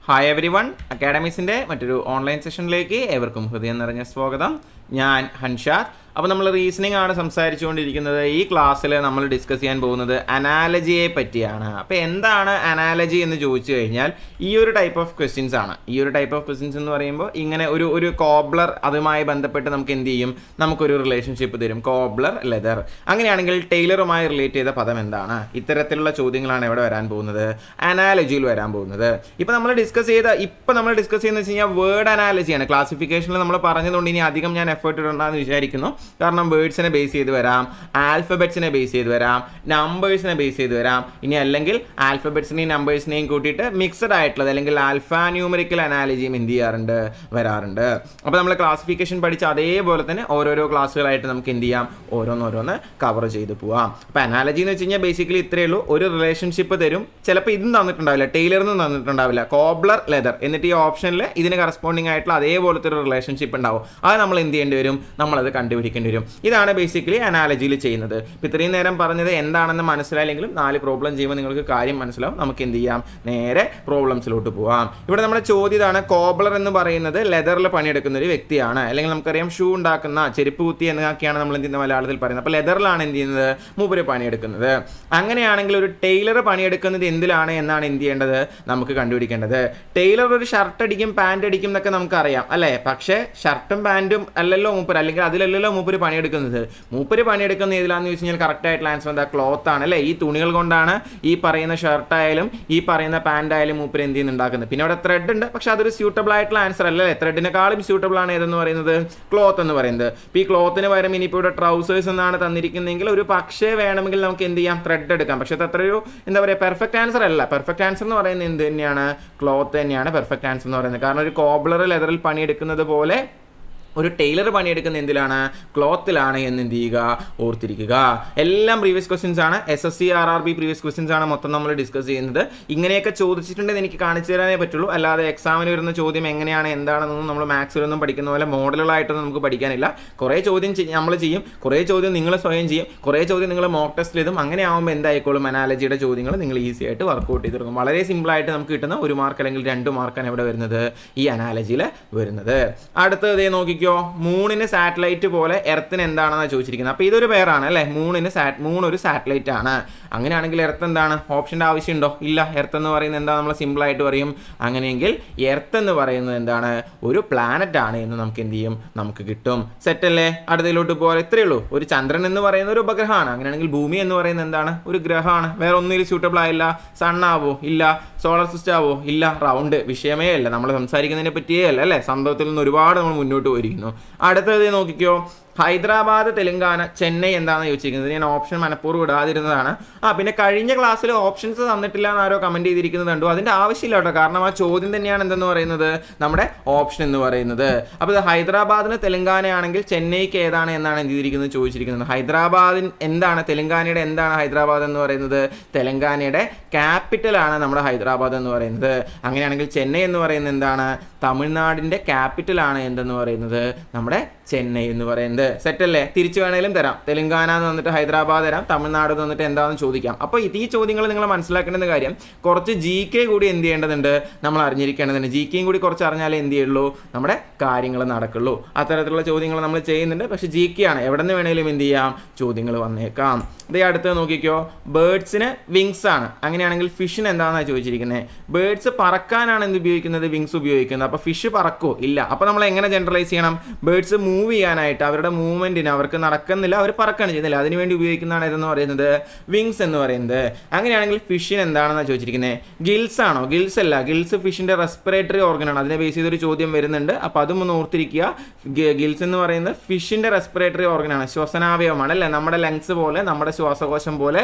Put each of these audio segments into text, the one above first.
hi every one അക്കാഡമീസിൻ്റെ മറ്റൊരു online സെഷനിലേക്ക് ഏവർക്കും ഹൃദയം നിറഞ്ഞ സ്വാഗതം ഞാൻ ഹൻഷാദ് അപ്പോൾ നമ്മൾ റീസണിംഗ് ആണ് സംസാരിച്ചുകൊണ്ടിരിക്കുന്നത് ഈ ക്ലാസ്സിൽ നമ്മൾ ഡിസ്കസ് ചെയ്യാൻ പോകുന്നത് അനാലജിയെ പറ്റിയാണ് അപ്പോൾ എന്താണ് അനാലജി എന്ന് ചോദിച്ചു കഴിഞ്ഞാൽ ഈ ഒരു ടൈപ്പ് ഓഫ് ക്വസ്റ്റ്യൻസ് ആണ് ഈ ഒരു ടൈപ്പ് ഓഫ് ക്വസ്റ്റ്യൻസ് എന്ന് പറയുമ്പോൾ ഇങ്ങനെ ഒരു ഒരു കോബ്ലർ അതുമായി ബന്ധപ്പെട്ട് നമുക്ക് എന്ത് ചെയ്യും നമുക്കൊരു റിലേഷൻഷിപ്പ് തരും കോബ്ലർ ലെതർ അങ്ങനെയാണെങ്കിൽ ടൈലറുമായി റിലേറ്റ് ചെയ്ത പദം എന്താണ് ഇത്തരത്തിലുള്ള ചോദ്യങ്ങളാണ് ഇവിടെ വരാൻ പോകുന്നത് അനാലജിയിൽ വരാൻ പോകുന്നത് ഇപ്പോൾ നമ്മൾ ഡിസ്കസ് ചെയ്ത ഇപ്പോൾ നമ്മൾ ഡിസ്കസ് ചെയ്യുന്നത് വെച്ച് കഴിഞ്ഞാൽ വേർഡ് അനാലജിയാണ് ക്ലാസിഫിക്കേഷനിൽ നമ്മൾ പറഞ്ഞതുകൊണ്ട് ഇനി അധികം ഞാൻ എഫേർട്ട് ഇടണ്ടെന്ന് വിചാരിക്കുന്നു കാരണം വേർഡ്സിനെ ബേസ് ചെയ്ത് വരാം ആൽഫബറ്റ്സിനെ ബേസ് ചെയ്ത് വരാം നമ്പേഴ്സിനെ ബേസ് ചെയ്ത് വരാം ഇനി അല്ലെങ്കിൽ ആൽഫബറ്റ്സിനെയും നമ്പേഴ്സിനെയും കൂട്ടിയിട്ട് മിക്സഡ് ആയിട്ടുള്ളത് അല്ലെങ്കിൽ ആൽഫാ ന്യൂമറിക്കൽ അനാലജിയും എന്ത് ചെയ്യാറുണ്ട് വരാറുണ്ട് അപ്പോൾ നമ്മൾ ക്ലാസിഫിക്കേഷൻ പഠിച്ച അതേപോലെ തന്നെ ഓരോരോ ക്ലാസ്സുകളായിട്ട് നമുക്ക് എന്ത് ചെയ്യാം ഓരോന്നോരോന്ന് കവർ ചെയ്ത് പോവാം അപ്പോൾ അനാലജി എന്ന് വെച്ച് കഴിഞ്ഞാൽ ബേസിക്കലി ഇത്രയേ ഉള്ളൂ ഒരു റിലേഷൻഷിപ്പ് തരും ചിലപ്പോൾ ഇതും തന്നിട്ടുണ്ടാവില്ല ടൈലറിനും തന്നിട്ടുണ്ടാവില്ല കോബ്ലർ ലെതർ എന്നിട്ട് ഈ ഓപ്ഷനിൽ ഇതിന് കറസ്പോണ്ടിങ് ആയിട്ടുള്ള അതേപോലത്തെ ഒരു റിലേഷൻഷിപ്പ് ഉണ്ടാവും അത് നമ്മൾ എന്ത് ചെയ്യേണ്ടി വരും നമ്മളത് കണ്ടുപിടിക്കേണ്ടി വരും ഇതാണ് ബേസിക്കലി അനാലജിയിൽ ചെയ്യുന്നത് ഇപ്പം ഇത്രയും നേരം പറഞ്ഞത് എന്താണെന്ന് മനസ്സിലായില്ലെങ്കിലും നാല് പ്രോബ്ലം ചെയ്യുമ്പോൾ നിങ്ങൾക്ക് കാര്യം മനസ്സിലാവും നമുക്ക് എന്ത് ചെയ്യാം നേരെ പ്രോബ്ലംസിലോട്ട് പോവാം ഇവിടെ നമ്മുടെ ചോദ്യം ഇതാണ് കോബ്ലർ എന്ന് പറയുന്നത് ലെതറിൽ പണിയെടുക്കുന്ന ഒരു വ്യക്തിയാണ് അല്ലെങ്കിൽ നമുക്കറിയാം ഷൂ ഉണ്ടാക്കുന്ന ചെരുപ്പ് കുത്തി എന്നൊക്കെയാണ് നമ്മൾ എന്ത് ചെയ്യുന്ന മലയാളത്തിൽ പറയുന്നത് അപ്പോൾ ലെതറിലാണ് എന്ത് ചെയ്യുന്നത് മൂപ്പര് പണിയെടുക്കുന്നത് അങ്ങനെയാണെങ്കിൽ ഒരു ടൈലർ പണിയെടുക്കുന്നത് എന്തിലാണ് എന്നാണ് എന്ത് ചെയ്യേണ്ടത് നമുക്ക് കണ്ടുപിടിക്കേണ്ടത് ടൈലർ ഒരു ഷർട്ട് അടിക്കും പാൻറ് അടിക്കും എന്നൊക്കെ നമുക്കറിയാം അല്ലേ പക്ഷേ ഷർട്ടും പാൻറ്റും അല്ലല്ലോ മൂപ്പര് അല്ലെങ്കിൽ അതിലല്ലല്ലോ മൂപ്പര് പണിയെടുക്കുന്നത് മൂപ്പര് പണിയെടുക്കുന്ന ഏതിലാന്ന് ചോദിച്ചു കഴിഞ്ഞാൽ കറക്റ്റ് ആയിട്ടുള്ള ആൻസർ എന്താ ക്ലോത്ത് ആണ് അല്ലേ ഈ തുണികൾ കൊണ്ടാണ് ഈ പറയുന്ന ഷർട്ട് ആയാലും ഈ പറയുന്ന പാൻറ് ആയാലും മൂപ്പര് എന്ത് ചെയ്യുന്നുണ്ടാക്കുന്നത് പിന്നെ അവിടെ ത്രെഡ് ഉണ്ട് പക്ഷെ അതൊരു സ്യൂട്ടബിൾ ആയിട്ടുള്ള ആൻസർ അല്ലേ ത്രെഡിനെക്കാളും സ്യൂട്ടബിൾ ആണ് ഏതെന്ന് പറയുന്നത് ക്ലോത്ത് എന്ന് പറയുന്നത് ഇപ്പോൾ ഈ ക്ലോത്തിന് പകരം ഇനിയിപ്പോൾ ഇവിടെ ട്രൗസേഴ്സ് എന്നാണ് തന്നിരിക്കുന്നതെങ്കിൽ ഒരു പക്ഷേ വേണമെങ്കിൽ നമുക്ക് എന്ത് ചെയ്യാം ത്രെഡ് എടുക്കാം പക്ഷേ അത് അത്രയൊരു എന്താ പറയുക പെർഫെക്റ്റ് ആൻസർ അല്ല പെർഫെക്റ്റ് ആൻസർ എന്ന് പറയുന്നത് എന്ത് തന്നെയാണ് ക്ലോത്ത് തന്നെയാണ് പെർഫെക്റ്റ് ആൻസർ എന്ന് പറയുന്നത് കാരണം ഒരു കോബ്ലർ ലെതറിൽ പണിയെടുക്കുന്നത് പോലെ ഒരു ടൈലർ പണിയെടുക്കുന്ന എന്തിലാണ് ക്ലോത്തിലാണ് എന്ന് എന്ത് ചെയ്യുക ഓർത്തിരിക്കുക എല്ലാം പ്രീവിയസ് ക്വസ്റ്റ്യൻസ് ആണ് S S C R R B previous questions ആണ് മൊത്തം നമ്മൾ ഡിസ്കസ് ചെയ്യുന്നത് ഇങ്ങനെയൊക്കെ ചോദിച്ചിട്ടുണ്ടെങ്കിൽ എനിക്ക് കാണിച്ചു തരാനേ പറ്റുള്ളൂ അല്ലാതെ എക്സാമിന് വരുന്ന ചോദ്യം എങ്ങനെയാണ് എന്താണെന്നൊന്നും നമ്മൾ മാത്സിലൊന്നും പഠിക്കുന്ന പോലെ മോഡലുകളായിട്ടൊന്നും നമുക്ക് പഠിക്കാനില്ല കുറേ ചോദ്യം നമ്മൾ ചെയ്യും കുറേ ചോദ്യം നിങ്ങൾ സ്വയം ചെയ്യും കുറേ ചോദ്യം നിങ്ങൾ മോക്ക് ടെസ്റ്റിൽ എഴുതും അങ്ങനെ ആകുമ്പോൾ എന്തായിക്കോളും അനാലജിയുടെ ചോദ്യങ്ങൾ നിങ്ങൾ ഈസി ആയിട്ട് വർക്കൗട്ട് ചെയ്ത് തുടങ്ങും വളരെ സിമ്പിളായിട്ട് നമുക്ക് കിട്ടുന്ന ഒരു മാർക്ക് അല്ലെങ്കിൽ രണ്ട് മാർക്കാണ് ഇവിടെ വരുന്നത് ഈ അനാലജിയിൽ വരുന്നത് അടുത്തത് ഇതേ നോക്കിക്കോ മൂണിന് സാറ്റലൈറ്റ് പോലെ എർത്തിന് എന്താണെന്നാണ് ചോദിച്ചിരിക്കുന്നത് അപ്പോൾ ഇതൊരു പേരാണ് അല്ലേ മൂണിന് സാറ്റ് മൂൺ ഒരു സാറ്റലൈറ്റ് ആണ് അങ്ങനെയാണെങ്കിൽ എർത്ത് എന്താണ് ഓപ്ഷൻ്റെ ആവശ്യമുണ്ടോ ഇല്ല എർത്ത് എന്ന് പറയുന്നത് എന്താ നമ്മൾ സിമ്പിളായിട്ട് പറയും അങ്ങനെയെങ്കിൽ എർത്ത് എന്ന് പറയുന്നത് എന്താണ് ഒരു പ്ലാനറ്റ് ആണ് എന്ന് നമുക്ക് എന്ത് ചെയ്യും നമുക്ക് കിട്ടും സെറ്റ് അല്ലേ അടുത്തതിലോട്ട് പോലെ ഇത്രയേ ഉള്ളൂ ഒരു ചന്ദ്രൻ എന്ന് പറയുന്ന ഒരു ഉപഗ്രഹമാണ് അങ്ങനെയാണെങ്കിൽ ഭൂമി എന്ന് പറയുന്നത് എന്താണ് ഒരു ഗ്രഹമാണ് വേറെ ഒന്നിലും സ്യൂട്ടബിൾ ആയില്ല സൺ ആവോ ഇല്ല സോളർ സിസ്റ്റം ആവോ ഇല്ല റൗണ്ട് വിഷയമേ അല്ല നമ്മൾ സംസാരിക്കുന്നതിനെ പറ്റിയേ അല്ല അല്ലേ സംഭവത്തിൽ നിന്ന് ഒരുപാട് നമ്മൾ മുന്നോട്ട് പോയിരിക്കുന്നു അടുത്തത് നോക്കിക്കോ ഹൈദരാബാദ് തെലങ്കാന ചെന്നൈ എന്താണെന്ന് ചോദിച്ചിരിക്കുന്നത് ഞാൻ ഓപ്ഷൻ മനഃപൂർവ്വം ഇടാതിരുന്നതാണ് ആ പിന്നെ കഴിഞ്ഞ ക്ലാസ്സിൽ ഓപ്ഷൻസ് തന്നിട്ടില്ല എന്ന് ആരോ കമൻറ്റ് ചെയ്തിരിക്കുന്നത് കണ്ടു അതിൻ്റെ ആവശ്യമില്ല കേട്ടോ കാരണം ആ ചോദ്യം തന്നെയാണ് എന്തെന്ന് പറയുന്നത് നമ്മുടെ ഓപ്ഷൻ എന്ന് പറയുന്നത് അപ്പോൾ ഇത് ഹൈദരാബാദിന് തെലങ്കാനയാണെങ്കിൽ ചെന്നൈക്ക് ഏതാണ് എന്നാണ് എന്ത് ചെയ്തിരിക്കുന്നത് ചോദിച്ചിരിക്കുന്നത് ഹൈദരാബാദിൻ എന്താണ് തെലങ്കാനയുടെ എന്താണ് ഹൈദരാബാദ് എന്ന് പറയുന്നത് തെലങ്കാനയുടെ ക്യാപിറ്റലാണ് നമ്മുടെ ഹൈദരാബാദ് എന്ന് പറയുന്നത് അങ്ങനെയാണെങ്കിൽ ചെന്നൈ എന്ന് പറയുന്നത് എന്താണ് തമിഴ്നാടിൻ്റെ ക്യാപിറ്റലാണ് എന്തെന്ന് പറയുന്നത് നമ്മുടെ ചെന്നൈ എന്ന് പറയുന്നത് സെറ്റ് അല്ലേ തിരിച്ചു വേണേലും തരാം തെലങ്കാന എന്ന് വന്നിട്ട് ഹൈദരാബാദ് തരാം തമിഴ്നാട് എന്ന് വന്നിട്ട് എന്താണെന്ന് ചോദിക്കാം അപ്പോൾ ഈ ചോദ്യങ്ങൾ നിങ്ങൾ മനസ്സിലാക്കേണ്ട കാര്യം കുറച്ച് ജി കെ കൂടി എന്ത് ചെയ്യേണ്ടതുണ്ട് നമ്മൾ അറിഞ്ഞിരിക്കേണ്ടതുണ്ട് ജി കെയും കൂടി കുറച്ച് അറിഞ്ഞാലേ എന്ത് ചെയ്യുള്ളൂ നമ്മുടെ കാര്യങ്ങൾ നടക്കുള്ളൂ അത്തരത്തിലുള്ള ചോദ്യങ്ങൾ നമ്മൾ ചെയ്യുന്നുണ്ട് പക്ഷേ ജി കെ ആണ് എവിടെ നിന്ന് വേണേലും എന്ത് ചെയ്യാം ചോദ്യങ്ങൾ വന്നേക്കാം ഇതേ അടുത്ത് നോക്കിക്കോ ബേഡ്സിന് വിങ്സ് ആണ് അങ്ങനെയാണെങ്കിൽ ഫിഷിന് എന്താണെന്നാണ് ചോദിച്ചിരിക്കുന്നത് ബേഡ്സ് പറക്കാനാണ് എന്ത് ഉപയോഗിക്കുന്നത് വിങ്സ് ഉപയോഗിക്കുന്നത് അപ്പോൾ ഫിഷ് പറക്കോ ഇല്ല അപ്പോൾ നമ്മൾ എങ്ങനെ ജനറലൈസ് ചെയ്യണം ബേഡ്സ് മൂവ് ചെയ്യാനായിട്ട് അവരുടെ മൂവ്മെൻറ്റിന് അവർക്ക് നടക്കുന്നില്ല അവർ പറക്കാണ് ചെയ്യുന്നില്ല അതിനുവേണ്ടി ഉപയോഗിക്കുന്നതാണ് ഇതെന്ന് പറയുന്നത് വിങ്സ് എന്ന് പറയുന്നത് അങ്ങനെയാണെങ്കിൽ ഫിഷിന് എന്താണെന്നാണ് ചോദിച്ചിരിക്കുന്നത് ഗിൽസ് ആണോ ഗിൽസ് അല്ല ഗിൽസ് ഫിഷിൻ്റെ റെസ്പിറേറ്ററി ഓർഗൻ ആണ് അതിനെ ബേസ് ചെയ്തൊരു ചോദ്യം വരുന്നുണ്ട് അപ്പോൾ അതും ഒന്ന് ഓർത്തിരിക്കുക ഗിൽസ് എന്ന് പറയുന്നത് ഫിഷിൻ്റെ റെസ്പിറേറ്ററി ഓർഗൻ ആണ് ശ്വസനാവയവമാണ് അല്ലേ നമ്മുടെ ലങ്സ് പോലെ നമ്മുടെ ശ്വാസകോശം പോലെ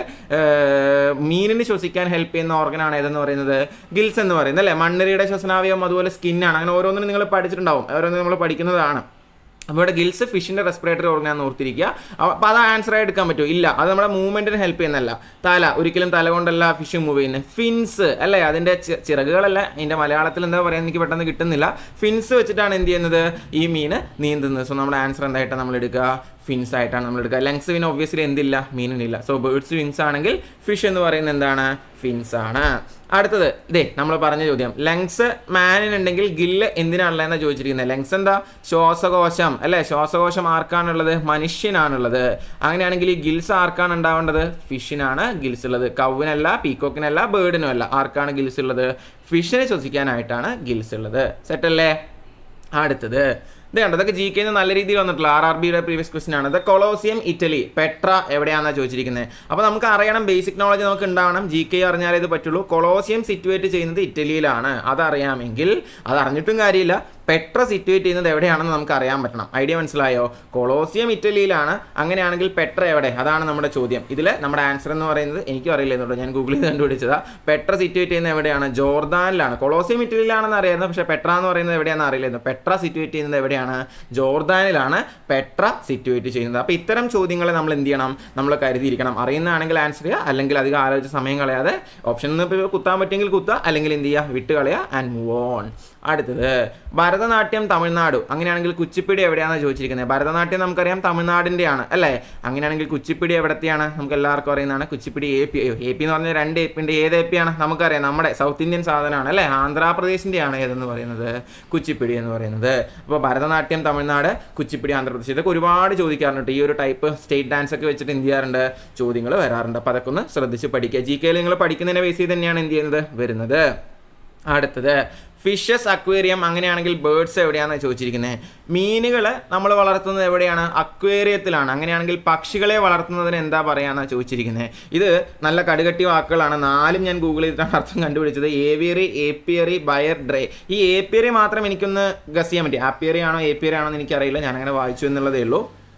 മീനിന് ശ്വസിക്കാൻ ഹെൽപ്പ് ചെയ്യുന്ന ഓർഗനാണ് ഏതെന്ന് പറയുന്നത് ഗിൽസ് എന്ന് പറയുന്നത് അല്ലേ മണ്ണരിയുടെ ശ്വസനാവയവം അതുപോലെ സ്കിന്നാണ് അങ്ങനെ ഓരോന്നിനും നിങ്ങൾ പഠിച്ചിട്ടുണ്ടാവും ഓരോന്നും നമ്മൾ പഠിക്കുന്നതാണ് അപ്പോൾ ഇവിടെ ഗിൽസ് ഫിഷിൻ്റെ റെസ്പിറേറ്ററി ഓർഗനാന്ന് ഓർത്തിരിക്കുക അപ്പോൾ അത് ആൻസർ ആയി എടുക്കാൻ പറ്റുമോ ഇല്ല അത് നമ്മുടെ മൂവ്മെൻറ്റിന് ഹെൽപ്പ് ചെയ്യുന്നല്ല തല ഒരിക്കലും തല കൊണ്ടല്ല ഫിഷ് മൂവ് ചെയ്യുന്നത് ഫിൻസ് അല്ലേ അതിൻ്റെ ചിറകുകളല്ല അതിൻ്റെ മലയാളത്തിൽ എന്താ പറയുക എനിക്ക് പെട്ടെന്ന് കിട്ടുന്നില്ല ഫിൻസ് വെച്ചിട്ടാണ് എന്ത് ചെയ്യുന്നത് ഈ മീൻ നീന്തുന്നത് സോ നമ്മുടെ ആൻസർ എന്തായിട്ട് നമ്മൾ എടുക്കുക ഫിൻസ് ആയിട്ടാണ് നമ്മൾ എടുക്കുക ലങ്സ് പിന്നെ ഒബ്വിയസ്ലി എന്തില്ല മീനിനില്ല സോ ബേർഡ്സ് വിങ്സ് ആണെങ്കിൽ ഫിഷ് എന്ന് പറയുന്നത് എന്താണ് ഫിൻസ് ആണ് അടുത്തത് ഇതേ നമ്മൾ പറഞ്ഞ ചോദ്യം ലങ്സ് മാനിനുണ്ടെങ്കിൽ ഗില്ല് എന്തിനാണുള്ളതെന്ന് ചോദിച്ചിരിക്കുന്നത് ലങ്സ് എന്താ ശ്വാസകോശം അല്ലേ ശ്വാസകോശം ആർക്കാണുള്ളത് മനുഷ്യനാണുള്ളത് അങ്ങനെയാണെങ്കിൽ ഈ ഗിൽസ് ആർക്കാണ് ഉണ്ടാവേണ്ടത് ഫിഷിനാണ് ഗിൽസ് ഉള്ളത് കൗവിനല്ല പീക്കോക്കിനല്ല ബേർഡിനും അല്ല ആർക്കാണ് ഗിൽസ് ഉള്ളത് ഫിഷിനെ ശ്വസിക്കാനായിട്ടാണ് ഗിൽസ് ഉള്ളത് സെറ്റല്ലേ അടുത്തത് ഇത് കണ്ടോ ഇതൊക്കെ ജി കെന്ന് നല്ല രീതിയിൽ വന്നിട്ടുള്ള ആർ ആർ ബിയുടെ പ്രീവിയസ് ക്വസ്റ്റൻ ആണ് ഇത് കൊളോസിയം ഇറ്റലി പെട്ര എവിടെയാണെന്നാണ് ചോദിച്ചിരിക്കുന്നത് അപ്പോൾ നമുക്ക് അറിയണം ബേസിക് നോളജ് നമുക്ക് ഉണ്ടാവണം ജി കെ അറിഞ്ഞാലേ ഇത് പറ്റുള്ളൂ കൊളോസിയം സിറ്റുവേറ്റ് ചെയ്യുന്നത് ഇറ്റലിയിലാണ് അതറിയാമെങ്കിൽ അത് അറിഞ്ഞിട്ടും കാര്യമില്ല പെട്ര സിറ്റുവേറ്റ് ചെയ്യുന്നത് എവിടെയാണെന്ന് നമുക്ക് അറിയാൻ പറ്റണം ഐഡിയ മനസ്സിലായോ കൊളോസിയം ഇറ്റലിയിലാണ് അങ്ങനെയാണെങ്കിൽ പെട്ര എവിടെ അതാണ് നമ്മുടെ ചോദ്യം ഇതിൽ നമ്മുടെ ആൻസർ എന്ന് പറയുന്നത് എനിക്കും അറിയില്ല എന്നുള്ളൂ ഞാൻ ഗൂഗിളിൽ കണ്ടുപിടിച്ചതാ പെട്ര സിറ്റുവേറ്റ് ചെയ്യുന്നത് എവിടെയാണ് ജോർദാനിലാണ് കൊളോസിയം ഇറ്റലിയിലാണെന്ന് അറിയായിരുന്നു പക്ഷേ പെട്ര എന്ന് പറയുന്നത് എവിടെയാണെന്ന് അറിയില്ലായിരുന്നു പെട്ര സിറ്റുവേറ്റ് ചെയ്യുന്നത് എവിടെയാണ് ജോർദാനിലാണ് പെട്ര സിറ്റുവേറ്റ് ചെയ്യുന്നത് അപ്പോൾ ഇത്തരം ചോദ്യങ്ങളെ നമ്മൾ എന്ത് ചെയ്യണം നമ്മൾ കരുതിയിരിക്കണം അറിയുന്നതാണെങ്കിൽ ആൻസർ ചെയ്യുക അല്ലെങ്കിൽ അധികം ആലോചിച്ച് സമയം കളയാതെ ഓപ്ഷൻ ഇപ്പോൾ കുത്താൻ പറ്റുമെങ്കിൽ കുത്തുക അല്ലെങ്കിൽ എന്ത് ചെയ്യുക വിട്ട് കളയുക ആൻഡ് മൂവ് ഓൺ അടുത്തത് ഭരതനാട്യം തമിഴ്നാട് അങ്ങനെയാണെങ്കിൽ കുച്ചിപ്പിടി എവിടെയാണെന്ന് ചോദിച്ചിരിക്കുന്നത് ഭരതനാട്യം നമുക്കറിയാം തമിഴ്നാടിൻ്റെയാണ് അല്ലേ അങ്ങനെയാണെങ്കിൽ കുച്ചിപ്പിടി എവിടത്തെയാണ് നമുക്ക് എല്ലാവർക്കും അറിയുന്നതാണ് Kuchipudi A P A P എന്ന് പറഞ്ഞാൽ രണ്ട് എ പിൻ്റെ ഏത് എ പി ആണ് നമുക്കറിയാം നമ്മുടെ സൗത്ത് ഇന്ത്യൻ സാധനമാണ് അല്ലേ ആന്ധ്രാപ്രദേശിൻ്റെയാണ് ഏതെന്ന് പറയുന്നത് കുച്ചിപ്പിടി എന്ന് പറയുന്നത് അപ്പോൾ ഭരതനാട്യം തമിഴ്നാട് കുച്ചിപ്പിടി ആന്ധ്രാപ്രദേശ് ഇതൊക്കെ ഒരുപാട് ചോദിക്കാറുണ്ട് ഈ ഒരു ടൈപ്പ് സ്റ്റേറ്റ് ഡാൻസ് ഒക്കെ വെച്ചിട്ട് എന്ത് ചെയ്യാറുണ്ട് ചോദ്യങ്ങൾ വരാറുണ്ട് അപ്പോൾ അതൊക്കെ ഒന്ന് ശ്രദ്ധിച്ച് പഠിക്കുക ജി കെയിൽ നിങ്ങൾ പഠിക്കുന്നതിനെ ബേസ് ചെയ്ത് തന്നെയാണ് എന്ത് ചെയ്യുന്നത് വരുന്നത് അടുത്തത് ഫിഷസ് അക്വേറിയം അങ്ങനെയാണെങ്കിൽ ബേർഡ്സ് എവിടെയാണെന്ന് ചോദിച്ചിരിക്കുന്നത് മീനുകൾ നമ്മൾ വളർത്തുന്നത് എവിടെയാണ് അക്വേറിയത്തിലാണ് അങ്ങനെയാണെങ്കിൽ പക്ഷികളെ വളർത്തുന്നതിന് എന്താ പറയാന്നാണ് ചോദിച്ചിരിക്കുന്നത് ഇത് നല്ല കടുകട്ടി വാക്കുകളാണ് നാലും ഞാൻ ഗൂഗിൾ ചെയ്തിട്ടാണ് അർത്ഥം കണ്ടുപിടിച്ചത് ഏവിയറി ഏപ്പിയറി ബയർ ഡ്രേ ഈ ഏപ്പിയറി മാത്രം എനിക്കൊന്ന് ഗസ് ചെയ്യാൻ പറ്റി ആപ്പിയറി ആണോ ഏപ്പിയറി ആണോ എന്ന് എനിക്കറിയില്ല ഞാൻ അങ്ങനെ വായിച്ചു എന്നുള്ളതേ ഉള്ളൂ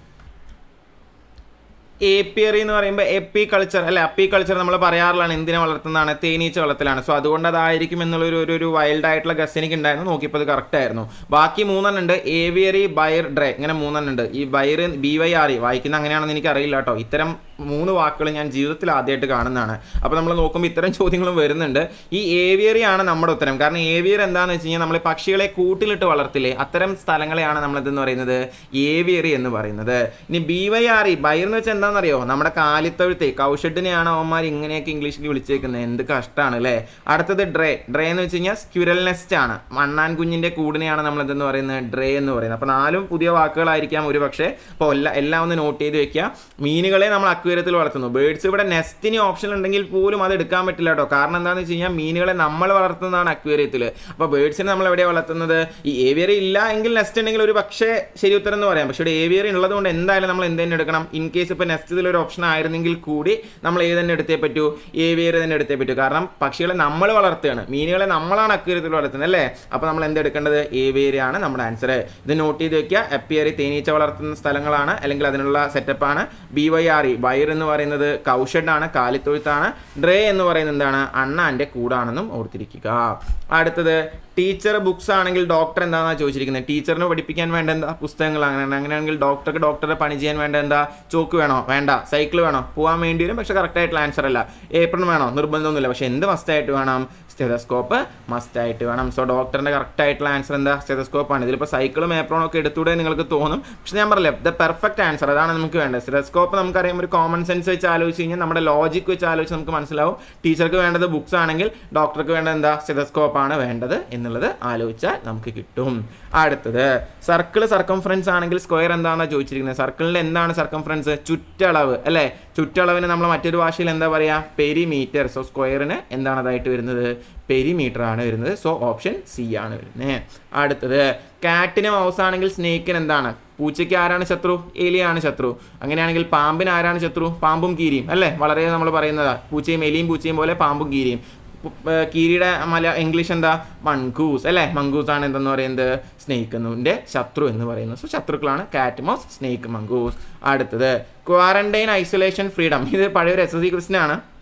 ഏപ്പിയറി എന്ന് പറയുമ്പോൾ എപ്പി കൾച്ചർ അല്ലെ അപ്പി കൾച്ചർ നമ്മൾ പറയാറുള്ളതാണ് എന്തിനെ വളർത്തുന്നതാണ് തേനീച്ച വളർത്തലാണ് സോ അതുകൊണ്ട് അതായിരിക്കും എന്നുള്ള ഒരു ഒരു വൈൽഡ് ആയിട്ടുള്ള ഗസ് എനിക്ക് ഉണ്ടായിരുന്നു നോക്കിയപ്പോൾ അത് കറക്റ്റ് ആയിരുന്നു ബാക്കി മൂന്നെണ്ണം ഉണ്ട് ഏവിയറി ബയർ ഡ്രേ ഇങ്ങനെ മൂന്നെണ്ണം ഉണ്ട് ഈ byre B Y R E വായിക്കുന്ന അങ്ങനെയാണെന്ന് എനിക്ക് അറിയില്ല കേട്ടോ ഇത്തരം മൂന്ന് വാക്കുകൾ ഞാൻ ജീവിതത്തിൽ ആദ്യമായിട്ട് കാണുന്നതാണ് അപ്പോൾ നമ്മൾ നോക്കുമ്പോൾ ഇത്തരം ചോദ്യങ്ങളും വരുന്നുണ്ട് ഈ ഏവിയറി ആണ് നമ്മുടെ ഉത്തരം കാരണം ഏവിയർ എന്താണെന്ന് വെച്ച് കഴിഞ്ഞാൽ നമ്മൾ പക്ഷികളെ കൂട്ടിലിട്ട് വളർത്തില്ലേ അത്തരം സ്ഥലങ്ങളെയാണ് നമ്മൾ ഇതെന്ന് പറയുന്നത് ഏവിയറി എന്ന് പറയുന്നത് ഇനി B Y R E byre എന്ന് വെച്ചാൽ എന്താണെന്നറിയോ നമ്മുടെ കാലിത്തൊഴുത്തെ കൗഷഡിനെയാണ് അവന്മാർ ഇങ്ങനെയൊക്കെ ഇംഗ്ലീഷിൽ വിളിച്ചേക്കുന്നത് എന്ത് കഷ്ടമാണ് അല്ലേ അടുത്തത് ഡ്രേ ഡ്രേ എന്ന് വെച്ച് കഴിഞ്ഞാൽ സ്ക്യുരൽ നെസ്റ്റ് ആണ് മണ്ണാൻ കുഞ്ഞിൻ്റെ കൂടിനെയാണ് നമ്മൾ എന്തെന്ന് പറയുന്നത് ഡ്രേ എന്ന് പറയുന്നത് അപ്പോൾ നാലും പുതിയ വാക്കുകളായിരിക്കാം ഒരു പക്ഷേ അപ്പോൾ എല്ലാം എല്ലാം ഒന്ന് നോട്ട് ചെയ്ത് വെക്കുക മീനുകളെ നമ്മൾ അക്വേറിയത്തിൽ വളർത്തുന്നു ബേഡ്സ് ഇവിടെ നെസ്റ്റിന് ഓപ്ഷൻ ഉണ്ടെങ്കിൽ പോലും അത് എടുക്കാൻ പറ്റില്ല കേട്ടോ കാരണം എന്താണെന്ന് വെച്ച് കഴിഞ്ഞാൽ മീനുകളെ നമ്മൾ വളർത്തുന്നതാണ് അക്വേറിയത്തിൽ അപ്പോൾ ബേഡ്സിനെ നമ്മൾ എവിടെയാണ് വളർത്തുന്നത് ഈ ഏവിയറി ഇല്ല എങ്കിൽ നെസ്റ്റ് ഉണ്ടെങ്കിൽ ഒരു പക്ഷേ ശരി ഉത്തരം എന്ന് പറയാം പക്ഷേ ഇവിടെ ഏവിയറി ഉള്ളത് കൊണ്ട് എന്തായാലും നമ്മൾ എന്ത് തന്നെ എടുക്കണം ഇൻ കേസ് ഇപ്പോൾ നെസ്റ്റ് ഇതിലൊരു ഓപ്ഷൻ ആയിരുന്നെങ്കിൽ കൂടി നമ്മൾ ഏത് തന്നെ എടുത്തേ പറ്റൂ ഏവിയറി തന്നെ എടുത്തേ പറ്റൂ കാരണം പക്ഷികളെ നമ്മൾ വളർത്തുകയാണ് മീനുകളെ നമ്മളാണ് അക്വേറിയത്തിൽ വളർത്തുന്നത് അല്ലേ അപ്പോൾ നമ്മൾ എന്തെടുക്കേണ്ടത് ഏവിയറി ആണ് നമ്മുടെ ആൻസർ ഇത് നോട്ട് ചെയ്ത് വെക്കുക എപ്പിയറി തേനീച്ച വളർത്തുന്ന സ്ഥലങ്ങളാണ് അല്ലെങ്കിൽ അതിനുള്ള സെറ്റപ്പാണ് B Y R E byre എന്ന് പറയുന്നത് കൗഷഡാണ് കാലിത്തൊഴുത്താണ് ഡ്രേ എന്ന് പറയുന്നത് എന്താണ് അണ്ണാൻ്റെ കൂടാണെന്നും ഓർത്തിരിക്കുക അടുത്തത് ടീച്ചർ ബുക്സ് ആണെങ്കിൽ ഡോക്ടർ എന്താണെന്നാണ് ചോദിച്ചിരിക്കുന്നത് ടീച്ചറിന് പഠിപ്പിക്കാൻ വേണ്ട എന്താ പുസ്തകങ്ങൾ അങ്ങനെ അങ്ങനെയാണെങ്കിൽ ഡോക്ടർക്ക് ഡോക്ടറെ പണി ചെയ്യാൻ വേണ്ട എന്താ ചോക്ക് വേണോ വേണ്ട സൈക്കിൾ വേണോ പോകാൻ വേണ്ടി വരും പക്ഷേ കറക്റ്റ് ആയിട്ടുള്ള ആൻസർ അല്ല ഏപ്രിൽ വേണോ നിർബന്ധമൊന്നുമില്ല പക്ഷേ എന്ത് മസ്റ്റായിട്ട് വേണം സ്റ്റെതസ്കോപ്പ് മസ്റ്റായിട്ട് വേണം സോ ഡോക്ടറിൻ്റെ കറക്റ്റ് ആയിട്ടുള്ള ആൻസർ എന്താ സ്റ്റെതസ്കോപ്പ് ആണ് ഇതിലിപ്പോൾ സൈക്കിളും ഏപ്രോണും ഒക്കെ എടുത്തൂടെ നിങ്ങൾക്ക് തോന്നും പക്ഷേ ഞാൻ പറഞ്ഞില്ല ദ പെർഫെക്റ്റ് ആൻസർ അതാണ് നമുക്ക് വേണ്ടത് സ്റ്റെതസ്കോപ്പ് നമുക്കറിയാം ഒരു കോമൺ സെൻസ് വെച്ച് ആലോചിച്ച് കഴിഞ്ഞാൽ നമ്മുടെ ലോജിക്ക് വെച്ച് ആലോചിച്ച് നമുക്ക് മനസ്സിലാവും ടീച്ചർക്ക് വേണ്ടത് ബുക്സ് ആണെങ്കിൽ ഡോക്ടർക്ക് വേണ്ടത് എന്താ സ്റ്റെതസ്കോപ്പ് ആണ് വേണ്ടത് എന്നുള്ളത് ആലോചിച്ചാൽ നമുക്ക് കിട്ടും അടുത്തത് സർക്കിൾ സർക്കംഫറൻസ് ആണെങ്കിൽ സ്ക്വയർ എന്താണെന്നാണ് ചോദിച്ചിരിക്കുന്നത് സർക്കിളിൽ എന്താണ് സർക്കംഫറൻസ് ചുറ്റളവ് അല്ലേ ചുറ്റളവിന് നമ്മൾ മറ്റൊരു ഭാഷയിൽ എന്താ പറയുക പെരിമീറ്റർ സോ സ്ക്വയറിന് എന്താണ് അതായിട്ട് വരുന്നത് പെരിമീറ്റർ ആണ് വരുന്നത് സോ ഓപ്ഷൻ സി ആണ് വരുന്നത് അടുത്തത് കാറ്റിന് മൗസ് ആണെങ്കിൽ സ്നേക്കിന് എന്താണ് പൂച്ചയ്ക്ക് ആരാണ് ശത്രു എലിയാണ് ശത്രു അങ്ങനെയാണെങ്കിൽ പാമ്പിന് ആരാണ് ശത്രു പാമ്പും കീരിയും അല്ലേ വളരെ നമ്മൾ പറയുന്നതാണ് പൂച്ചയും എലിയും പൂച്ചയും പോലെ പാമ്പും കീരിയും കീരിയുടെ മല ഇംഗ്ലീഷ് എന്താ മൺകൂസ് അല്ലേ മങ്കൂസ് ആണ് എന്തെന്ന് പറയുന്നത് സ്നേക്ക് എന്നിൻ്റെ ശത്രു എന്ന് പറയുന്നത് സോ ശത്രുക്കളാണ് കാറ്റ് മൗസ് സ്നേക്ക് മങ്കൂസ് അടുത്തത് ക്വാറന്റൈൻ ഐസൊലേഷൻ ഫ്രീഡം ഇത് പഴയൊരു എസ് എസ് സി ക്വസ്റ്റ്യൻ ആണ്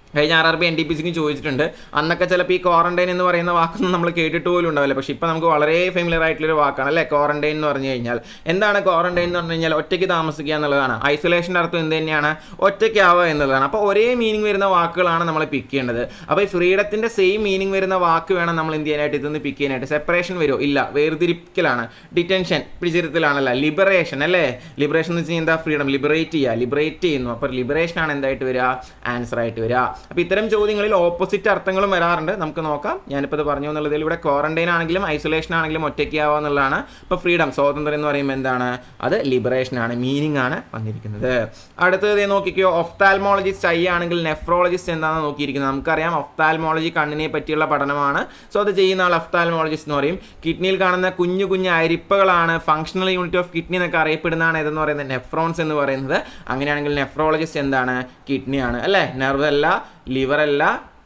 കഴിഞ്ഞ R R B N T P സിക്ക് ചോദിച്ചിട്ടുണ്ട് അന്നൊക്കെ ചിലപ്പോൾ ഈ ക്വാറന്റൈൻ എന്ന് പറയുന്ന വാക്കൊന്നും നമ്മൾ കേട്ടിട്ട് പോലും ഉണ്ടാവില്ല പക്ഷേ ഇപ്പോൾ നമുക്ക് വളരെ ഫെമിലിയർ ആയിട്ടുള്ളൊരു വാക്കാണ് അല്ലേ ക്വാറന്റൈൻ എന്ന് പറഞ്ഞു കഴിഞ്ഞാൽ എന്താണ് ക്വാറന്റൈൻ എന്ന് പറഞ്ഞു കഴിഞ്ഞാൽ ഒറ്റയ്ക്ക് താമസിക്കുക എന്നുള്ളതാണ് ഐസൊലേഷൻ്റെ അർത്ഥം എന്ത് തന്നെയാണ് ഒറ്റയ്ക്കാവുക എന്നുള്ളതാണ് അപ്പോൾ ഒരേ മീനിങ് വരുന്ന വാക്കുകളാണ് നമ്മൾ പിക്ക് ചെയ്യേണ്ടത് അപ്പോൾ ഈ ഫ്രീഡത്തിൻ്റെ സെയിം മീനിങ് വരുന്ന വാക്ക് വേണം നമ്മൾ എന്ത് ചെയ്യാനായിട്ട് ഇതൊന്ന് പിക്ക് ചെയ്യാനായിട്ട് സെപ്പറേഷൻ വരുമോ ഇല്ല വേർതിരിക്കലാണ് ഡിറ്റൻഷൻ പിടിച്ചിരുത്തലാണല്ലോ ലിബറേഷൻ അല്ലേ ലിബറേഷൻ എന്ന് വെച്ച് കഴിഞ്ഞാൽ എന്താ ഫ്രീഡം ലിബറേറ്റ് ചെയ്യുക ലിബറേറ്റ് ചെയ്യുന്നു അപ്പോൾ ലിബറേഷൻ ആണ് എന്തായിട്ട് വരിക ആൻസർ ആയിട്ട് വരിക അപ്പോൾ ഇത്തരം ചോദ്യങ്ങളിൽ ഓപ്പോസിറ്റ് അർത്ഥങ്ങളും വരാറുണ്ട് നമുക്ക് നോക്കാം ഞാനിപ്പോൾ ഇത് പറഞ്ഞു എന്നുള്ളതിൽ ഇവിടെ ക്വാറന്റൈൻ ആണെങ്കിലും ഐസൊലേഷൻ ആണെങ്കിലും ഒറ്റയ്ക്കാവുക എന്നുള്ളതാണ് ഇപ്പോൾ ഫ്രീഡം സ്വാതന്ത്ര്യം എന്ന് പറയുമ്പോൾ എന്താണ് അത് ലിബറേഷൻ ആണ് മീനിങ് ആണ് വന്നിരിക്കുന്നത് അടുത്തത് നോക്കിക്കോ ഒഫ്താൽമോളജിസ്റ്റ് ഐ ആണെങ്കിൽ നെഫ്രോളജിസ്റ്റ് എന്താണെന്ന് നോക്കിയിരിക്കുന്നത് നമുക്കറിയാം ഒഫ്താൽമോളജി കണ്ണിനെ പറ്റിയുള്ള പഠനമാണ് സോ അത് ചെയ്യുന്ന ആൾ ഒഫ്താൽമോളജിസ്റ്റ് എന്ന് പറയും കിഡ്നിയിൽ കാണുന്ന കുഞ്ഞു കുഞ്ഞു അരിപ്പകളാണ് ഫങ്ഷണൽ യൂണിറ്റ് ഓഫ് കിഡ്നി എന്നൊക്കെ അറിയപ്പെടുന്നതാണ് ഇതെന്ന് പറയുന്നത് നെഫ്രോൺസ് എന്ന് പറയുന്നത് അങ്ങനെയാണെങ്കിൽ നെഫ്രോളജിസ്റ്റ് എന്താണ് കിഡ്നിയാണ് അല്ലേ നെർവ് അല്ല ലിവർ അല്ല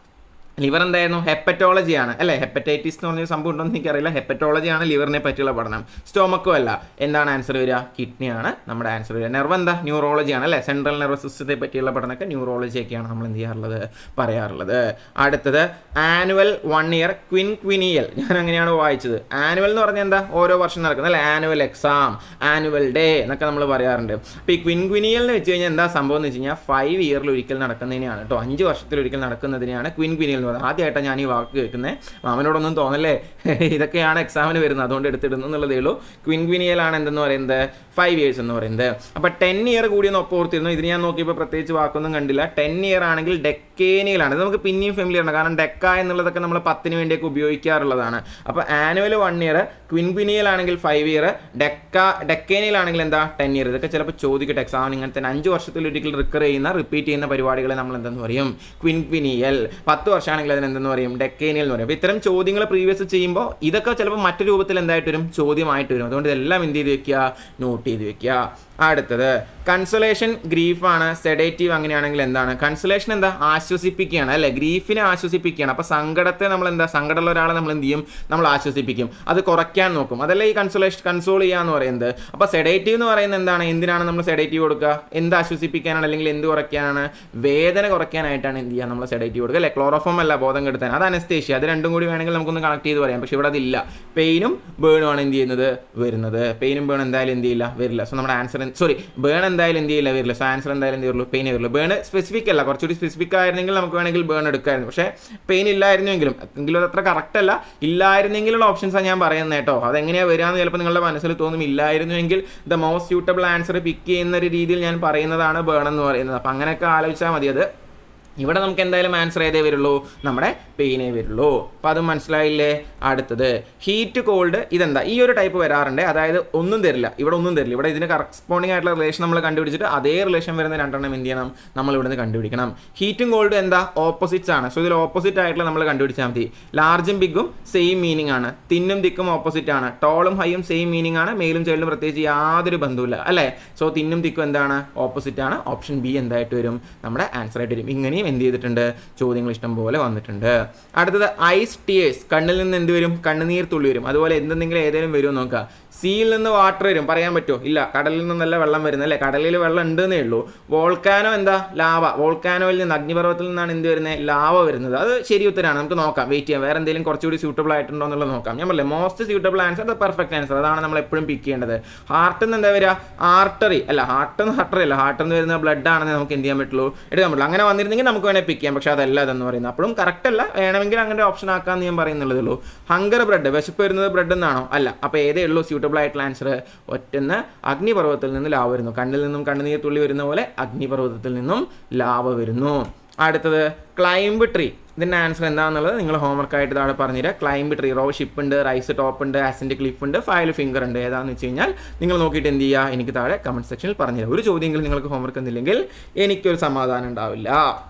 ലിവർ എന്തായിരുന്നു ഹെപ്പറ്റോളജി ആണ് അല്ലേ ഹെപ്പറ്റൈറ്റിസ് എന്ന് പറഞ്ഞ സംഭവം ഉണ്ടോ എന്ന് എനിക്കറിയില്ല ഹെപ്പറ്റോളജി ആണ് ലിവറിനെ പറ്റിയുള്ള പഠനം സ്റ്റോമക്കും അല്ല എന്താണ് ആൻസർ വരിക കിഡ്നി ആണ് നമ്മുടെ ആൻസർ വരിക നെർവ് എന്താ ന്യൂറോളജി ആണ് അല്ലേ സെൻട്രൽ നെർവസ് സിസ്റ്റത്തെ പറ്റിയുള്ള പഠനമൊക്കെ ന്യൂറോളജി ഒക്കെയാണ് നമ്മൾ എന്ത് ചെയ്യാറുള്ളത് പറയാറുള്ളത് അടുത്തത് annual one year quinquennial ഞാൻ അങ്ങനെയാണ് വായിച്ചത് ആനുവൽ എന്ന് പറഞ്ഞാൽ എന്താ ഓരോ വർഷം നടക്കുന്നത് അല്ലേ ആനുവൽ എക്സാം ആനുവൽ ഡേ എന്നൊക്കെ നമ്മൾ പറയാറുണ്ട് അപ്പോൾ ഈ ക്വിൻ ക്വിനിയൽ എന്ന് വെച്ച് കഴിഞ്ഞാൽ എന്താ സംഭവം എന്ന് വെച്ച് കഴിഞ്ഞാൽ ഫൈവ് ഇയറിൽ ഒരിക്കൽ നടക്കുന്നതിനെയാണ് കേട്ടോ അഞ്ച് വർഷത്തിൽ ഒരിക്കൽ നടക്കുന്നതിനെയാണ് ക്വിൻ ക്വിനിയൽ എന്ന് പറയുന്നത് ആദ്യമായിട്ടാണ് ഞാൻ ഈ വാക്ക് കേൾക്കുന്നത് മാമനോടൊന്നും തോന്നല്ലേ ഇതൊക്കെയാണ് എക്സാമിന് വരുന്നത് അതുകൊണ്ട് എടുത്തിടുന്നു എന്നുള്ളതേ ഉള്ളൂ ക്വിൻ ക്വിനിയലാണ് എന്തെന്ന് പറയുന്നത് ഫൈവ് ഇയേഴ്സ് എന്ന് പറയുന്നത് അപ്പോൾ ടെൻ ഇയർ കൂടി ഒന്ന് ഒപ്പം ഓർത്തിരുന്നു ഇതിന് ഞാൻ നോക്കിയപ്പോൾ പ്രത്യേകിച്ച് വാക്കൊന്നും കണ്ടില്ല ടെൻ ഇയർ ആണെങ്കിൽ ഡെക്കേനിയലാണ് ഇത് നമുക്ക് പിന്നെയും ഫെമിലിയർ ആണ് കാരണം ഡെക്ക എന്നുള്ളതൊക്കെ നമ്മൾ പത്തിന് വേണ്ടിയൊക്കെ ഉപയോഗിക്കാറുള്ളതാണ് അപ്പോൾ annual one year quinquennial ആണെങ്കിൽ ഫൈവ് ഇയർ ഡെക്ക ഡെക്കേനിയൽ ആണെങ്കിൽ എന്താ ടെൻ ഇയർ ഇതൊക്കെ ചിലപ്പോൾ ചോദിക്കട്ടെ എക്സാമിന് ഇങ്ങനെ തന്നെ അഞ്ച് വർഷത്തിൽ ഒരിക്കൽ റിക്കർ ചെയ്യുന്ന റിപ്പീറ്റ് ചെയ്യുന്ന പരിപാടികളെ നമ്മൾ എന്തെന്ന് പറയും ക്വിൻ ക്വിനിയൽ പത്ത് വർഷമാണെങ്കിൽ അതിന് എന്തെന്ന് പറയും ഡെക്കേനിയൽ എന്ന് പറയും അപ്പോൾ ഇത്തരം ചോദ്യങ്ങൾ പ്രീവിയസ് ചെയ്യുമ്പോൾ ഇതൊക്കെ ചിലപ്പോൾ മറ്റു രൂപത്തിൽ എന്തായിട്ട് വരും ചോദ്യമായിട്ട് വരും അതുകൊണ്ട് ഇതെല്ലാം എന്ത് ചെയ്ത് വെക്കുക നോട്ട് ചെയ്ത് വെക്കുക അടുത്തത് കൺസലേഷൻ ഗ്രീഫാണ് സെഡേറ്റീവ് അങ്ങനെയാണെങ്കിൽ എന്താണ് കൺസലേഷൻ എന്താ ആശ്വസിപ്പിക്കുകയാണ് അല്ലേ ഗ്രീഫിനെ ആശ്വസിപ്പിക്കുകയാണ് അപ്പോൾ സങ്കടത്തെ നമ്മൾ എന്താ സങ്കടമുള്ള ഒരാളെ നമ്മൾ എന്ത് ചെയ്യും നമ്മൾ ആശ്വസിപ്പിക്കും അത് കുറയ്ക്കാൻ നോക്കും അതല്ലേ ഈ കൺസോലേഷൻ കൺസോൾ ചെയ്യുക എന്ന് പറയുന്നത് അപ്പോൾ സെഡേറ്റീവ് എന്ന് പറയുന്നത് എന്താണ് എന്തിനാണ് നമ്മൾ സെഡേറ്റീവ് കൊടുക്കുക എന്ത് ആശ്വസിപ്പിക്കാനാണ് അല്ലെങ്കിൽ എന്ത് കുറയ്ക്കാനാണ് വേദന കുറയ്ക്കാനായിട്ടാണ് എന്ത് ചെയ്യുക നമ്മൾ സെഡേറ്റീവ് കൊടുക്കുക അല്ലേ ക്ലോറോഫോം അല്ല ബോധം കെടുത്താൻ അത് അനസ്തേഷ്യ അത് രണ്ടും കൂടി വേണമെങ്കിൽ നമുക്കൊന്ന് കണക്ട് ചെയ്ത് പറയാം പക്ഷേ ഇവിടെ അതില്ല പെയിനും ബേണുമാണ് എന്ത് ചെയ്യുന്നത് വരുന്നത് പെയിനും ബേൺ എന്തായാലും എന്ത് ചെയ്യില്ല വരില്ല സോ നമ്മുടെ ആൻസർ സോറി ബേൺ എന്തായാലും എന്ത് ചെയ്യില്ല വരില്ല സോ ആൻസർ എന്തായാലും എന്ത് വരുള്ളൂ പെയിൻ വരുള്ളൂ ബേൺ സ്പെസിഫിക് അല്ല കുറച്ചുകൂടി സ്പെസിഫിക് ആയിരുന്നെങ്കിൽ നമുക്ക് വേണമെങ്കിൽ ബേൺ എടുക്കായിരുന്നു പക്ഷേ പെയിൻ ഇല്ലായിരുന്നെങ്കിലും എങ്കിലും അത് അത്ര കറക്റ്റ് അല്ല ഇല്ലായിരുന്നെങ്കിലുള്ള ഓപ്ഷൻസാണ് ഞാൻ പറയുന്നത് കേട്ടോ അതെങ്ങനെയാണ് വരികയെന്ന് ചിലപ്പോൾ നിങ്ങളുടെ മനസ്സിൽ തോന്നും ഇല്ലായിരുന്നുവെങ്കിൽ the most suitable answer pick ചെയ്യുന്ന ഒരു രീതിയിൽ ഞാൻ പറയുന്നതാണ് ബേൺ എന്ന് പറയുന്നത് അപ്പം അങ്ങനെയൊക്കെ ആലോചിച്ചാൽ മതി അത് ഇവിടെ നമുക്ക് എന്തായാലും ആൻസർ ചെയ്തേ വരുള്ളൂ നമ്മുടെ പെയിനേ വരുള്ളൂ അപ്പോൾ അത് മനസ്സിലായില്ലേ അടുത്തത് ഹീറ്റ് കോൾഡ് ഇതെന്താ ഈ ഒരു ടൈപ്പ് വരാറുണ്ട് അതായത് ഒന്നും തരില്ല ഇവിടെ ഒന്നും തരില്ല ഇവിടെ ഇതിന് കറസ്പോണ്ടിങ് ആയിട്ടുള്ള റിലേഷൻ നമ്മൾ കണ്ടുപിടിച്ചിട്ട് അതേ റിലേഷൻ വരുന്ന രണ്ടെണ്ണം എന്ത് ചെയ്യണം നമ്മൾ ഇവിടുന്ന് കണ്ടുപിടിക്കണം ഹീറ്റും കോൾഡും എന്താ ഓപ്പോസിറ്റ്സ് ആണ് സോ ഇതിൽ ഓപ്പോസിറ്റ് ആയിട്ടുള്ള നമ്മൾ കണ്ടുപിടിച്ചാൽ മതി ലാർജും ബിഗും സെയിം മീനിങ് ആണ് തിന്നും തിക്കും ഓപ്പോസിറ്റ് ആണ് ടോളും ഹൈയും സെയിം മീനിങ് ആണ് മെയിലും ചൈൽഡും പ്രത്യേകിച്ച് യാതൊരു ബന്ധവുമില്ല അല്ലേ സോ തിന്നും തിക്കും എന്താണ് ഓപ്പോസിറ്റ് ആണ് ഓപ്ഷൻ ബി എന്തായിട്ട് വരും നമ്മുടെ ആൻസർ ആയിട്ട് വരും ഇങ്ങനെയും എന്ത് ചെയ്തിട്ടുണ്ട് ചോദ്യങ്ങൾ ഇഷ്ടം പോലെ വന്നിട്ടുണ്ട് അടുത്തത് ഐസ് ടിയേഴ്സ് കണ്ണിൽ നിന്ന് എന്ത് വരും കണ്ണുനീർ തുള്ളി വരും അതുപോലെ എന്തെങ്കിലും ഏതെങ്കിലും വരുമോ നോക്കുക സീയിൽ നിന്ന് വാട്ടർ വരും പറയാൻ പറ്റുമോ ഇല്ല കടലിൽ നിന്നല്ല വെള്ളം വരുന്നത് അല്ലേ കടലിൽ വെള്ളം ഉണ്ടെന്നേ ഉള്ളൂ വോൾക്കാനോ എന്താ ലാവ വോൾക്കാനോയിൽ നിന്ന് അഗ്നിപർവ്വത്തിൽ നിന്നാണ് എന്ത് വരുന്നത് ലാവ വരുന്നത് അത് ശരി ഉത്തരമാണ് നമുക്ക് നോക്കാം വെയിറ്റ് ചെയ്യാം വേറെ എന്തെങ്കിലും കുറച്ചുകൂടി സ്യൂട്ടബിൾ ആയിട്ടുണ്ടോ എന്നുള്ളത് നോക്കാം ഞാൻ പറയില്ലേ മോസ്റ്റ് സ്യൂട്ടബിൾ ആൻസർ അത് പെർഫെക്റ്റ് ആൻസർ അതാണ് നമ്മൾ എപ്പോഴും പിക്ക് ചെയ്യേണ്ടത് ഹാർട്ടിൽ നിന്ന് എന്താ വരിക ആർട്ടറി അല്ല ഹാർട്ട് എന്ന് ആർട്ടറി അല്ല ഹാർട്ടിൽ നിന്ന് വരുന്ന ബ്ലഡ് ആണെന്ന് നമുക്ക് എന്ത് ചെയ്യാൻ പറ്റുള്ളൂ എടുക്കാൻ പറ്റുള്ളൂ അങ്ങനെ വന്നിരുന്നെങ്കിൽ നമുക്ക് വേണേൽ പിക്ക് ചെയ്യാം പക്ഷേ അതല്ല അതെന്ന് പറയുന്നത് അപ്പോഴും കറക്റ്റ് അല്ല വേണമെങ്കിൽ അങ്ങനെ ഓപ്ഷൻ ആക്കാമെന്ന് ഞാൻ പറയുന്നുള്ളതേ ഉള്ളൂ ഹങ്കർ ബ്രെഡ് വിശപ്പ് വരുന്നത് ബ്രെഡ് എന്നാണോ അല്ല അപ്പോൾ ഏതേ ഉള്ളൂ സ്യൂട്ടബിൾ ആയിട്ടുള്ള ആൻസർ ഒറ്റന്ന് അഗ്നിപർവ്വതത്തിൽ നിന്ന് ലാവ വരുന്നു കണ്ണിൽ നിന്നും കണ്ണുനീർ തുള്ളി വരുന്ന പോലെ അഗ്നിപർവ്വതത്തിൽ നിന്നും ലാവ വരുന്നു അടുത്തത് ക്ലൈംബ് ട്രീ ഇതിൻ്റെ ആൻസർ എന്താണെന്നുള്ളത് നിങ്ങൾ ഹോംവർക്ക് ആയിട്ട് താഴെ പറഞ്ഞുതരാം ക്ലൈംബ് ട്രീ റോ ഷിപ്പ് ഉണ്ട് റൈസ് ടോപ്പ് ഉണ്ട് ആസിൻ്റെ ക്ലിഫ് ഉണ്ട് ഫയൽ ഫിംഗർ ഉണ്ട് ഏതാണെന്ന് വെച്ച് കഴിഞ്ഞാൽ നിങ്ങൾ നോക്കിയിട്ട് എന്ത് ചെയ്യുക എനിക്ക് താഴെ കമൻറ്റ് സെക്ഷനിൽ പറഞ്ഞുതരാം ഒരു ചോദ്യമെങ്കിലും നിങ്ങൾക്ക് ഹോംവർക്ക് എന്നില്ലെങ്കിൽ എനിക്കൊരു സമാധാനം ഉണ്ടാവില്ല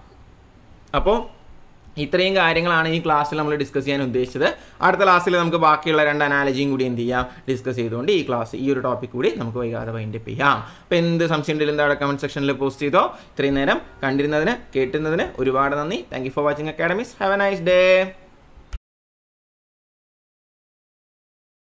അപ്പോൾ ഇത്രയും കാര്യങ്ങളാണ് ഈ ക്ലാസ്സിൽ നമ്മൾ ഡിസ്കസ് ചെയ്യാൻ ഉദ്ദേശിച്ചത് അടുത്ത ക്ലാസ്സിൽ നമുക്ക് ബാക്കിയുള്ള രണ്ട് അനാലജിയും കൂടി എന്ത് ചെയ്യാം ഡിസ്കസ് ചെയ്തുകൊണ്ട് ഈ ക്ലാസ് ഈ ഒരു ടോപ്പിക് കൂടി നമുക്ക് വൈകാതെ വൈൻഡപ്പ് ചെയ്യാം അപ്പോൾ എന്ത് സംശയം ഉണ്ടെങ്കിലും എന്താ കമൻറ്റ് സെക്ഷനിൽ പോസ്റ്റ് ചെയ്തോ ഇത്രയും നേരം കണ്ടിരുന്നതിന് കേട്ടുന്നതിന് ഒരുപാട് നന്ദി thank you for watching academies have a nice day